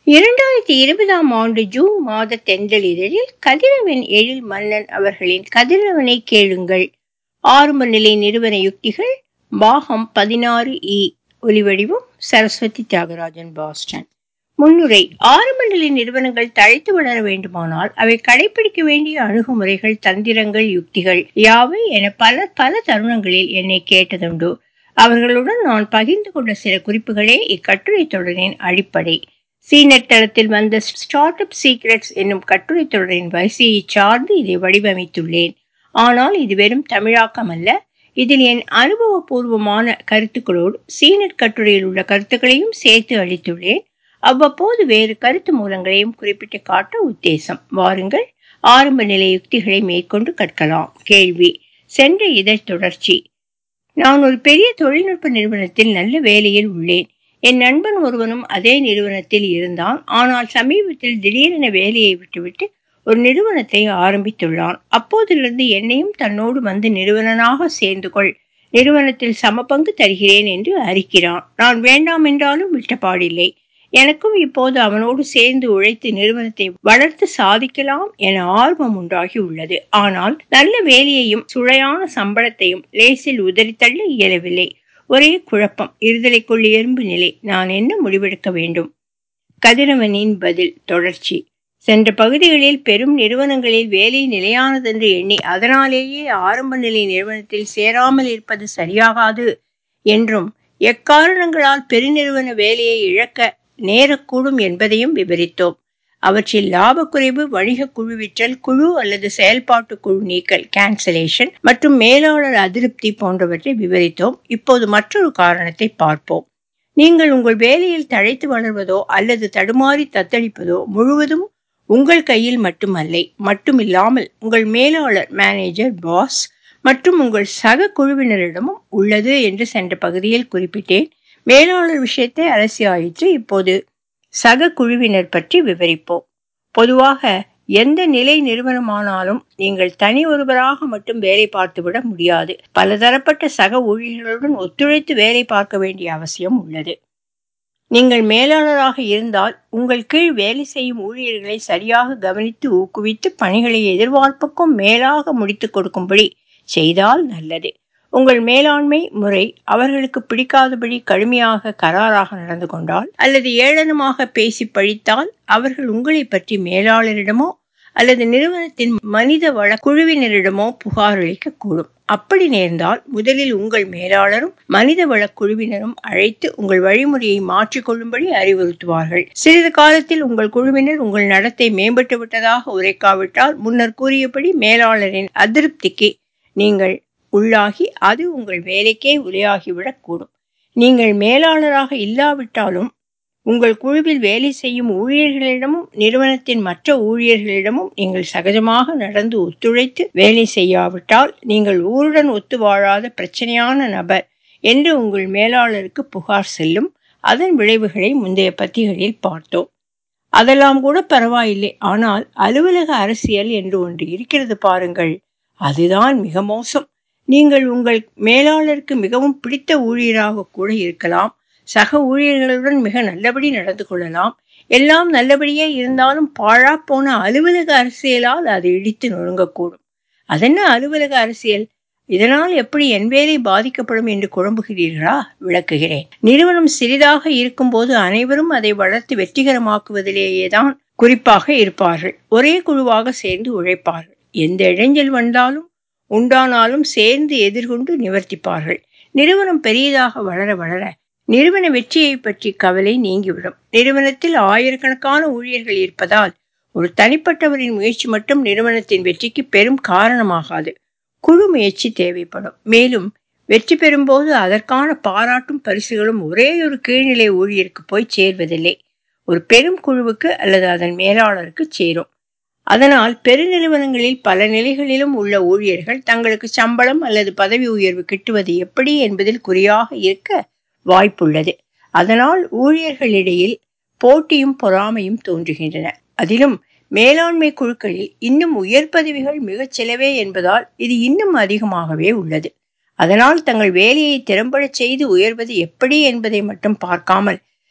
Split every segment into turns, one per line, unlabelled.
இரண்டாயிரத்தி இருபதாம் ஆண்டு ஜூன் மாத தென்றலிதழில் கதிரவன் எழில் மன்னன் அவர்களின் கதிரவனை கேளுங்கள் ஆரம்ப நிலை நிறுவன யுக்திகள் பாகம் பதினாறு இ ஒலிவடிவம் சரஸ்வதி தியாகராஜன் பாஸ்டன் முன்னுரை ஆரம்ப நிலை நிறுவனங்கள் தழைத்து வளர வேண்டுமானால் அவை கடைபிடிக்க வேண்டிய அணுகுமுறைகள் தந்திரங்கள் யுக்திகள் யாவை என பல பல தருணங்களில் என்னை கேட்டதுண்டு அவர்களுடன் நான் பகிர்ந்து கொண்ட சில குறிப்புகளே இக்கட்டுரை தொடரின் அடிப்படை சீனட் தளத்தில் வந்த ஸ்டார்ட் அப் சீக்ரெட்ஸ் என்னும் கட்டுரை தொடரின் வரிசையை சார்ந்து இதை வடிவமைத்துள்ளேன் ஆனால் இது வெறும் தமிழாக்கம் அல்ல இதில் என் அனுபவபூர்வமான கருத்துக்களோடு சீனட் கட்டுரையில் உள்ள கருத்துக்களையும் சேர்த்து அளித்துள்ளேன் அவ்வப்போது வேறு கருத்து மூலங்களையும் குறிப்பிட்டு காட்ட உத்தேசம் வாருங்கள் ஆரம்ப நிலை யுக்திகளை மேற்கொண்டு கற்கலாம் கேள்வி சென்ற இதழ் தொடர்ச்சி நான் ஒரு பெரிய தொழில்நுட்ப நிறுவனத்தில் நல்ல வேலையில் உள்ளேன் என் நண்பன் ஒருவனும் அதே நிறுவனத்தில் இருந்தான் ஆனால் சமீபத்தில் திடீரென வேலையை விட்டுவிட்டு ஒரு நிறுவனத்தை ஆரம்பித்துள்ளான் அப்போதிலிருந்து என்னையும் தன்னோடு வந்து நிறுவனனாக சேர்ந்து கொள் நிறுவனத்தில் சமபங்கு தருகிறேன் என்று அறிக்கிறான் நான் வேண்டாம் என்றாலும் விட்டபாடில்லை எனக்கும் இப்போது அவனோடு சேர்ந்து உழைத்து நிறுவனத்தை வளர்த்து சாதிக்கலாம் என ஆர்வம் உண்டாகி உள்ளது ஆனால் நல்ல வேலையையும் சுழையான சம்பளத்தையும் லேசில் உதறித்தள்ள இயலவில்லை ஒரே குழப்பம் இருதலைக்குள் எறும்பு நிலை நான் என்ன முடிவெடுக்க வேண்டும் கதிரவனின் பதில் தொடர்ச்சி சென்ற பகுதிகளில் பெரும் நிறுவனங்களில் வேலை நிலையானதென்று எண்ணி அதனாலேயே ஆரம்ப நிலை நிறுவனத்தில் சேராமல் இருப்பது சரியாகாது என்றும் எக்காரணங்களால் பெருநிறுவன வேலையை இழக்க நேரக்கூடும் என்பதையும் விவரித்தோம் அவற்றில் லாபக்குறைவு வணிக குழுவிற்றல் குழு அல்லது செயல்பாட்டு குழு நீக்கல் கேன்சலேஷன் மற்றும் மேலாளர் அதிருப்தி போன்றவற்றை விவரித்தோம் இப்போது மற்றொரு காரணத்தை பார்ப்போம் நீங்கள் உங்கள் வேலையில் தழைத்து வளர்வதோ அல்லது தடுமாறி தத்தளிப்பதோ முழுவதும் உங்கள் கையில் மட்டுமல்ல மட்டுமில்லாமல் உங்கள் மேலாளர் மேனேஜர் பாஸ் மற்றும் உங்கள் சக குழுவினரிடமும் உள்ளது என்று சென்ற பகுதியில் குறிப்பிட்டேன் மேலாளர் விஷயத்தை அலசியாயிற்று இப்போது சக குழுவினர் பற்றி விவரிப்போம் பொதுவாக எந்த நிலை நிறுவனமானாலும் நீங்கள் தனி ஒருவராக மட்டும் வேலை பார்த்துவிட முடியாது பலதரப்பட்ட சக ஊழியர்களுடன் ஒத்துழைத்து வேலை பார்க்க வேண்டிய அவசியம் உள்ளது நீங்கள் மேலாளராக இருந்தால் உங்கள் கீழ் வேலை செய்யும் ஊழியர்களை சரியாக கவனித்து ஊக்குவித்து பணிகளை எதிர்பார்ப்புக்கும் மேலாக முடித்து கொடுக்கும்படி செய்தால் நல்லது உங்கள் மேலாண்மை முறை அவர்களுக்கு பிடிக்காதபடி கடுமையாக கராராக நடந்து கொண்டால் அல்லது ஏளனமாக பேசி பழித்தால் அவர்கள் உங்களை பற்றி மேலாளரிடமோ அல்லது நிறுவனத்தின் மனித வள குழுவினரிடமோ புகார் அளிக்கக்கூடும் அப்படி நேர்ந்தால் முதலில் உங்கள் மேலாளரும் மனித வள குழுவினரும் அழைத்து உங்கள் வழிமுறையை மாற்றிக்கொள்ளும்படி அறிவுறுத்துவார்கள் சிறிது காலத்தில் உங்கள் குழுவினர் உங்கள் நடத்தை மேம்பட்டு விட்டதாக உரைக்காவிட்டால் முன்னர் கூறியபடி மேலாளரின் அதிருப்திக்கு நீங்கள் உள்ளாகி அது உங்கள் வேலைக்கே உரையாகிவிடக்கூடும் நீங்கள் மேலாளராக இல்லாவிட்டாலும் உங்கள் குழுவில் வேலை செய்யும் ஊழியர்களிடமும் நிறுவனத்தின் மற்ற ஊழியர்களிடமும் நீங்கள் சகஜமாக நடந்து ஒத்துழைத்து வேலை செய்யாவிட்டால் நீங்கள் ஊருடன் ஒத்து வாழாத பிரச்சனையான நபர் என்று உங்கள் மேலாளருக்கு புகார் செல்லும் அதன் விளைவுகளை முந்தைய பத்திகளில் பார்த்தோம் அதெல்லாம் கூட பரவாயில்லை ஆனால் அலுவலக அரசியல் என்று ஒன்று இருக்கிறது பாருங்கள் அதுதான் மிக மோசம் நீங்கள் உங்கள் மேலாளருக்கு மிகவும் பிடித்த ஊழியராக கூட இருக்கலாம் சக ஊழியர்களுடன் மிக நல்லபடி நடந்து கொள்ளலாம் எல்லாம் நல்லபடியே இருந்தாலும் பாழா போன அலுவலக அரசியலால் அது இடித்து நொறுங்கக்கூடும் அதென்ன அலுவலக அரசியல் இதனால் எப்படி என் வேலை பாதிக்கப்படும் என்று குழம்புகிறீர்களா விளக்குகிறேன் நிறுவனம் சிறிதாக இருக்கும்போது அனைவரும் அதை வளர்த்து வெற்றிகரமாக்குவதிலேயே தான் குறிப்பாக இருப்பார்கள் ஒரே குழுவாக சேர்ந்து உழைப்பார்கள் எந்த இடைஞ்சல் வந்தாலும் உண்டானாலும் சேர்ந்து எதிர்கொண்டு நிவர்த்திப்பார்கள் நிறுவனம் பெரியதாக வளர வளர நிறுவன வெற்றியை பற்றி கவலை நீங்கிவிடும் நிறுவனத்தில் ஆயிரக்கணக்கான ஊழியர்கள் இருப்பதால் ஒரு தனிப்பட்டவரின் முயற்சி மட்டும் நிறுவனத்தின் வெற்றிக்கு பெரும் காரணமாகாது குழு முயற்சி தேவைப்படும் மேலும் வெற்றி பெறும்போது அதற்கான பாராட்டும் பரிசுகளும் ஒரே ஒரு கீழ்நிலை ஊழியருக்கு போய் சேர்வதில்லை ஒரு பெரும் குழுவுக்கு அல்லது அதன் மேலாளருக்கு சேரும் அதனால் பெருநிறுவனங்களில் பல நிலைகளிலும் உள்ள ஊழியர்கள் தங்களுக்கு சம்பளம் அல்லது பதவி உயர்வு கிட்டுவது எப்படி என்பதில் குறியாக இருக்க வாய்ப்புள்ளது அதனால் ஊழியர்களிடையில் போட்டியும் பொறாமையும் தோன்றுகின்றன அதிலும் மேலாண்மை குழுக்களில் இன்னும் உயர் பதவிகள் மிகச் சிலவே என்பதால் இது இன்னும் அதிகமாகவே உள்ளது அதனால் தங்கள் வேலையை திறம்பட செய்து உயர்வது எப்படி என்பதை மட்டும் பார்க்காமல்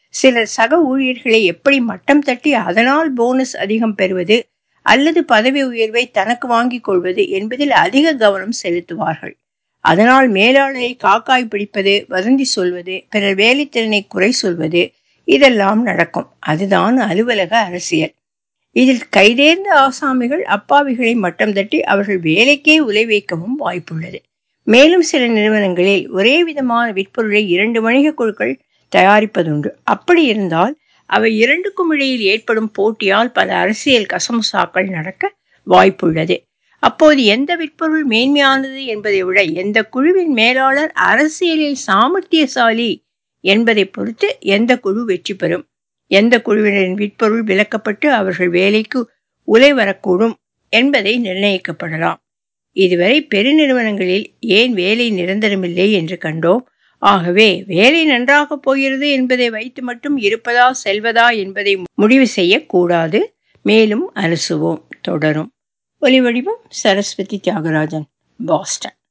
சிலர் சக ஊழியர்களை எப்படி மட்டம் தட்டி அதனால் போனஸ் அதிகம் பெறுவது அல்லது பதவி உயர்வை தனக்கு வாங்கிக் கொள்வது என்பதில் அதிக கவனம் செலுத்துவார்கள் அதனால் மேலாளரை காக்காய் பிடிப்பது வதந்தி சொல்வது பிறர் வேலைத்திறனை குறை சொல்வது இதெல்லாம் நடக்கும் அதுதான் அலுவலக அரசியல் இதில் கைதேர்ந்த ஆசாமிகள் அப்பாவிகளை மட்டம் தட்டி அவர்கள் வேலைக்கே உலை வைக்கவும் வாய்ப்புள்ளது மேலும் சில நிறுவனங்களில் ஒரே விதமான விற்பொருளை இரண்டு வணிக குழுக்கள் தயாரிப்பதுண்டு அப்படி இருந்தால் அவை இரண்டுக்கும் இடையில் ஏற்படும் போட்டியால் பல அரசியல் கசமுசாக்கள் நடக்க வாய்ப்புள்ளது அப்போது எந்த விற்பொருள் மேன்மையானது என்பதை விட எந்த குழுவின் மேலாளர் அரசியலில் சாமர்த்தியசாலி என்பதை பொறுத்து எந்த குழு வெற்றி பெறும் எந்த குழுவினரின் விற்பொருள் விலக்கப்பட்டு அவர்கள் வேலைக்கு உலை வரக்கூடும் என்பதை நிர்ணயிக்கப்படலாம் இதுவரை பெருநிறுவனங்களில் ஏன் வேலை நிரந்தரமில்லை என்று கண்டோம் ஆகவே வேலை நன்றாக போகிறது என்பதை வைத்து மட்டும் இருப்பதா செல்வதா என்பதை முடிவு செய்யக்கூடாது மேலும் அலசுவோம் தொடரும் ஒலி வடிவம் சரஸ்வதி தியாகராஜன் பாஸ்டன்